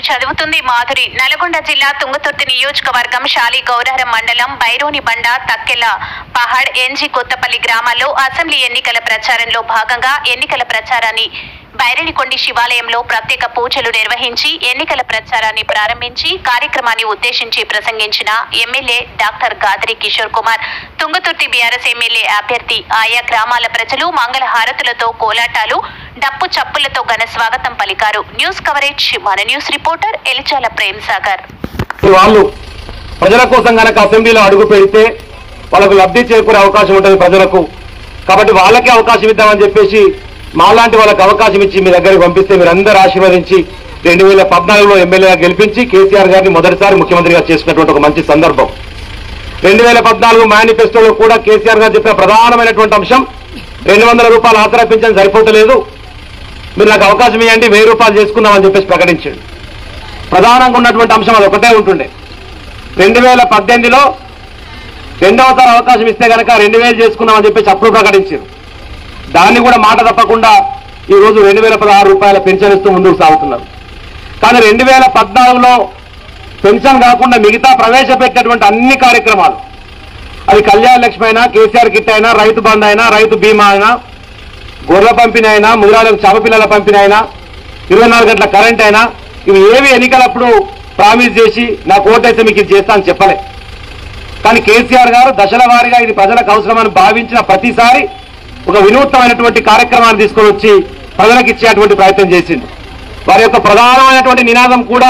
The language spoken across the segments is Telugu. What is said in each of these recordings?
చదువుతుంది మాధురి నల్గొండ జిల్లా తుంగతుర్తి నియోజకవర్గం శాలి గౌరారం మండలం బైరోని బండ తక్కెల పహాడ్ ఎన్జి కొత్తపల్లి గ్రామాల్లో అసెంబ్లీ ఎన్నికల ప్రచారంలో భాగంగా ఎన్నికల ప్రచారాన్ని బైరనికొండి శివాలయంలో ప్రత్యేక పూజలు నిర్వహించి ఎన్నికల ప్రచారాన్ని ప్రారంభించి కార్యక్రమాన్ని ఉద్దేశించి ప్రసంగించిన MLA doctor Gadiri Kishore Kumar Thungathurthi BRS MLA అభ్యర్థి ఆయా గ్రామాల ప్రజలు మంగళ హారతులతో కోలాటాలు డప్పు చప్పులతో ఘన స్వాగతం పలికారు న్యూస్ కవరేజ్ మన న్యూస్ రిపోర్టర్ ఎలిచాల ప్రేమ్ సాగర్ వాళ్ళు ప్రజల కోసం గనక అసెంబ్లీలో అడుగు పెడితే వాళ్ళకు లబ్ధి చేకూరే అవకాశం ఉంటుంది ప్రజలకు కాబట్టి వాళ్ళకే అవకాశం ఇద్దామని చెప్పేసి మాలాంటి వాళ్ళకి అవకాశం ఇచ్చి మీ దగ్గరికి పంపిస్తే మీరందరూ ఆశీర్వదించి రెండు వేల పద్నాలుగులో ఎమ్మెల్యేగా గెలిపించి కేసీఆర్ గారిని మొదటిసారి ముఖ్యమంత్రిగా చేసుకున్నటువంటి ఒక మంచి సందర్భం రెండు వేల పద్నాలుగు మేనిఫెస్టోలో కూడా కేసీఆర్ గారు చెప్పిన ప్రధానమైనటువంటి అంశం రెండు వందల రూపాయలు ఆసరా పింఛన్ సరిపోతలేదు మీరు నాకు అవకాశం ఇవ్వండి వెయ్యి రూపాయలు చేసుకుందామని చెప్పేసి ప్రకటించాడు ప్రధానంగా ఉన్నటువంటి అంశం అది ఒకటే ఉంటుండే రెండు వేల పద్దెనిమిదిలో రెండవసారి అవకాశం ఇస్తే కనుక రెండు వేలు చేసుకుందామని చెప్పేసి అప్పుడు ప్రకటించారు దాన్ని కూడా మాట తప్పకుండా ఈ రోజు రెండు వేల పదహారు రూపాయల పెన్షన్ ఇస్తూ ముందుకు సాగుతున్నారు కానీ రెండు వేల పద్నాలుగులో పెన్షన్ కాకుండా మిగతా ప్రవేశపెట్టినటువంటి అన్ని కార్యక్రమాలు అది కళ్యాణ లక్ష్మి అయినా కేసీఆర్ కిట్ అయినా రైతు బంధు అయినా రైతు బీమా అయినా గొర్రెల పంపిణీ అయినా ముదిరాలకు చేపపిల్లల పంపిణీ అయినా ఇరవై నాలుగు గంటల కరెంట్ అయినా ఇవి ఏవి ఎన్నికలప్పుడు ప్రామిస్ చేసి నాకు ఓటైతే మీకు ఇది చేస్తా అని చెప్పలే కానీ కేసీఆర్ గారు దశల వారీగా ఇది ప్రజలకు అవసరమని భావించిన ప్రతిసారి ఒక వినూత్నమైనటువంటి కార్యక్రమాన్ని తీసుకొని వచ్చి ప్రజలకు ఇచ్చేటువంటి ప్రయత్నం చేసిండు వారి యొక్క ప్రధానమైనటువంటి నినాదం కూడా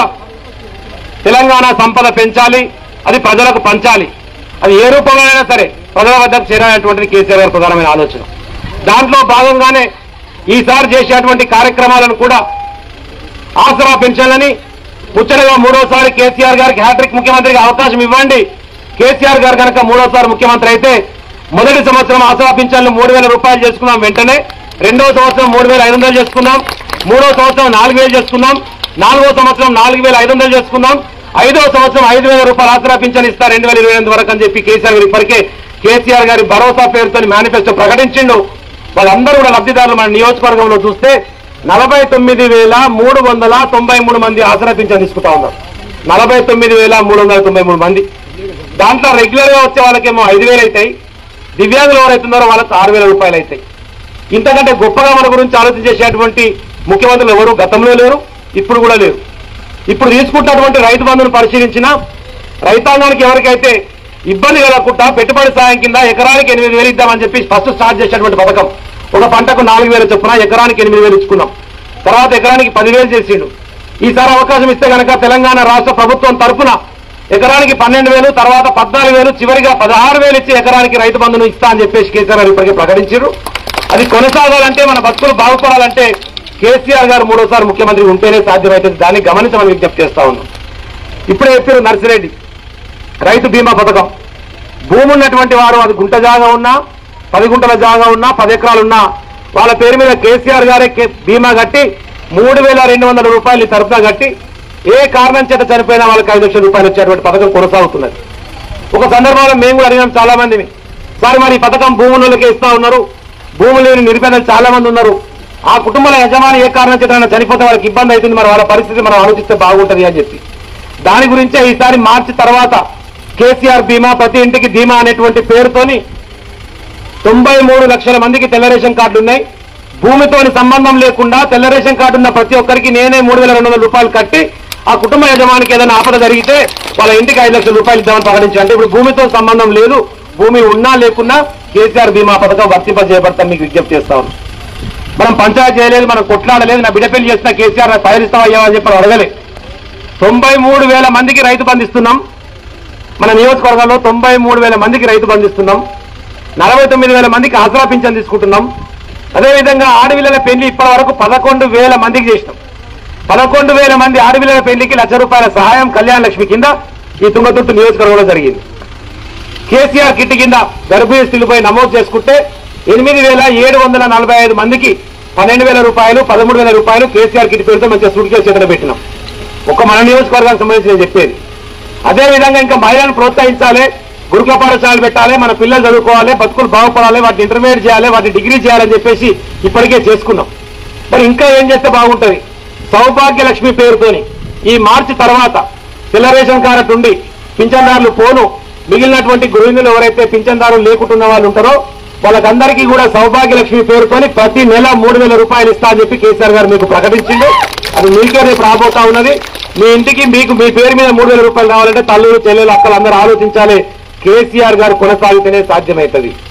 తెలంగాణ సంపద పెంచాలి అది ప్రజలకు పంచాలి అది ఏ రూపంలోనైనా సరే ప్రజల వద్దకు చేరాలనేటువంటిది కేసీఆర్ గారి ప్రధానమైన ఆలోచన దాంట్లో భాగంగానే ఈసారి చేసేటువంటి కార్యక్రమాలను కూడా ఆసరా పెన్షన్లని ముచ్చటగా మూడోసారి కేసీఆర్ గారికి హ్యాట్రిక్ ముఖ్యమంత్రికి అవకాశం ఇవ్వండి కేసీఆర్ గారు కనుక మూడోసారి ముఖ్యమంత్రి అయితే మొదటి సంవత్సరం ఆసరా పింఛన్లు మూడు వేల రూపాయలు చేసుకున్నాం వెంటనే రెండో సంవత్సరం మూడు వేల ఐదు వందలు చేసుకున్నాం మూడో సంవత్సరం నాలుగు వేలు చేసుకున్నాం నాలుగో సంవత్సరం నాలుగు వేల ఐదు వందలు చేసుకున్నాం ఐదో సంవత్సరం ఐదు వేల రూపాయలు ఆసరా పింఛన్ ఇస్తారు రెండు వేల ఇరవై ఎనిమిది వరకు అని చెప్పి కేసీఆర్ గారు ఇప్పటికే కేసీఆర్ గారి భరోసా పేరుతో మేనిఫెస్టో ప్రకటించిండు వాళ్ళందరూ కూడా లబ్ధిదారులు మన నియోజకవర్గంలో చూస్తే నలభై తొమ్మిది వేల మూడు వందల తొంభై మూడు మంది ఆసరా పింఛన్ తీసుకుంటా ఉన్నారు నలభై తొమ్మిది వేల మూడు వందల తొంభై మూడు మంది దాంట్లో రెగ్యులర్ గా వచ్చే వాళ్ళకేమో ఐదు వేలు అవుతాయి దివ్యాంగులు ఎవరైతే ఉన్నారో వాళ్ళకి ఆరు వేల రూపాయలు అవుతాయి ఇంతకంటే గొప్పగా మన గురించి ఆలోచన చేసేటువంటి ముఖ్యమంత్రులు ఎవరు గతంలో లేరు ఇప్పుడు కూడా లేరు ఇప్పుడు తీసుకుంటున్నటువంటి రైతు బంధును పరిశీలించినా రైతాంగానికి ఎవరికైతే ఇబ్బంది కలగకుండా పెట్టుబడి సాయం కింద ఎకరానికి ఎనిమిది వేలు ఇద్దామని చెప్పి ఫస్ట్ స్టార్ట్ చేసేటువంటి పథకం ఒక పంటకు నాలుగు వేలు చొప్పున ఎకరానికి ఎనిమిది వేలు ఇచ్చుకున్నాం తర్వాత ఎకరానికి పదివేలు చేసిండు ఈసారి అవకాశం ఇస్తే కనుక తెలంగాణ రాష్ట్ర ప్రభుత్వం తరఫున ఎకరానికి పన్నెండు వేలు తర్వాత పద్నాలుగు వేలు చివరిగా పదహారు వేలు ఇచ్చి ఎకరానికి రైతు బంధును ఇస్తా అని చెప్పేసి కేసీఆర్ గారు ఇప్పటికే ప్రకటించారు అది కొనసాగాలంటే మన బతుకులు బాగుపడాలంటే కేసీఆర్ గారు మూడోసారి ముఖ్యమంత్రి ఉంటేనే సాధ్యమవుతుంది దాన్ని గమనించమని విజ్ఞప్తి చేస్తా ఉన్నాం ఇప్పుడే చెప్పారు నర్సిరెడ్డి రైతు బీమా పథకం భూమి ఉన్నటువంటి వారు అది గుంట జాగా ఉన్నా పది గుంటల జాగా ఉన్నా పది ఎకరాలు ఉన్నా వాళ్ళ పేరు మీద కేసీఆర్ గారే కే- బీమా కట్టి మూడు వేల రెండు వందల రూపాయలు ఈ తరఫున కట్టి ఏ కారణం చేత చనిపోయినా వాళ్ళకి ఐదు లక్షల రూపాయలు వచ్చేటువంటి పథకం కొనసాగుతున్నది ఒక సందర్భంలో మేము కూడా అడిగాం చాలా మందిని సార్ మరి ఈ పథకం భూములకే ఇస్తా ఉన్నారు భూములు లేని నిరుపేదలు చాలా మంది ఉన్నారు ఆ కుటుంబాల యజమాని ఏ కారణం చేత చనిపోతే వాళ్ళకి ఇబ్బంది అవుతుంది మరి వాళ్ళ పరిస్థితి మనం ఆలోచిస్తే బాగుంటది అని చెప్పి దాని గురించే ఈసారి మార్చి తర్వాత కేసీఆర్ బీమా ప్రతి ఇంటికి ధీమా అనేటువంటి పేరుతోని తొంభై మూడు లక్షల మందికి తెల్ల రేషన్ కార్డులు ఉన్నాయి భూమితోని సంబంధం లేకుండా తెల్ల రేషన్ కార్డు ఉన్న ప్రతి ఒక్కరికి నేనే మూడు వేల రెండు వందల రూపాయలు కట్టి ఆ కుటుంబ యజమానికి ఏదైనా ఆపద జరిగితే వాళ్ళ ఇంటికి ఐదు లక్షల రూపాయలు ఇద్దామని ప్రకటించారు అంటే ఇప్పుడు భూమితో సంబంధం లేదు భూమి ఉన్నా లేకున్నా కేసీఆర్ బీమా పథకం వర్తింపజేయబడతాం మీకు విజ్ఞప్తి చేస్తా ఉన్నాం మనం పంచాయతీ చేయలేదు మనం కొట్లాడలేదు నా బిడ్డ పెళ్లి చేసిన కేసీఆర్ నాకు పైరిస్తావా అని చెప్పి అడగలే తొంభై మూడు వేల మందికి రైతు బంధిస్తున్నాం మన నియోజకవర్గంలో తొంభై మూడు వేల మందికి రైతు బంధిస్తున్నాం నలభై తొమ్మిది వేల మందికి ఆసరా పింఛన్ తీసుకుంటున్నాం అదేవిధంగా ఆడపిల్లల పెళ్లి ఇప్పటి వరకు పదకొండు వేల మందికి చేసినాం పదకొండు వేల మంది ఆడపిల్లల పెళ్లికి లక్ష రూపాయల సహాయం కళ్యాణ లక్ష్మి కింద ఈ తుంగతుర్తి నియోజకవర్గంలో జరిగింది కేసీఆర్ కిట్ కింద గర్భిణీ స్త్రీలపై నమోదు చేసుకుంటే ఎనిమిది వేల ఏడు వందల నలభై ఐదు మందికి పన్నెండు వేల రూపాయలు పదమూడు వేల రూపాయలు కేసీఆర్ కిట్ పేరుతో మంచిగా సూట్ కేసు చేతన పెట్టినాం ఒక మన నియోజకవర్గానికి సంబంధించి నేను చెప్పేది అదే విధంగా ఇంకా మహిళలను ప్రోత్సహించాలి గురుకుల పాఠశాలలు పెట్టాలి మన పిల్లలు చదువుకోవాలి బతుకులు బాగుపడాలి వాటిని ఇంటర్మీడియట్ చేయాలి వాటిని డిగ్రీ చేయాలని చెప్పేసి ఇప్పటికే చేసుకున్నాం మరి ఇంకా ఏం చేస్తే బాగుంటది సౌభాగ్య లక్ష్మి పేరుతోని ఈ మార్చి తర్వాత తెల్ల రేషన్ కార్డు ఉండి పింఛన్దారులు పోను మిగిలినటువంటి గృహిణులు ఎవరైతే పింఛన్దారులు లేకుంటున్న వాళ్ళు ఉంటారో వాళ్ళకందరికీ కూడా సౌభాగ్య లక్ష్మి పేరుతోని ప్రతి నెల మూడు వేల రూపాయలు ఇస్తా అని చెప్పి కేసీఆర్ గారు మీకు ప్రకటించిండు అది మీకే రేపు రాబోతా ఉన్నది మీ ఇంటికి మీకు మీ పేరు మీద మూడు వేల రూపాయలు రావాలంటే తల్లులు చెల్లెలు అక్కలు అందరూ ఆలోచించాలి కేసీఆర్ గారు కొనసాగితేనే సాధ్యమవుతుంది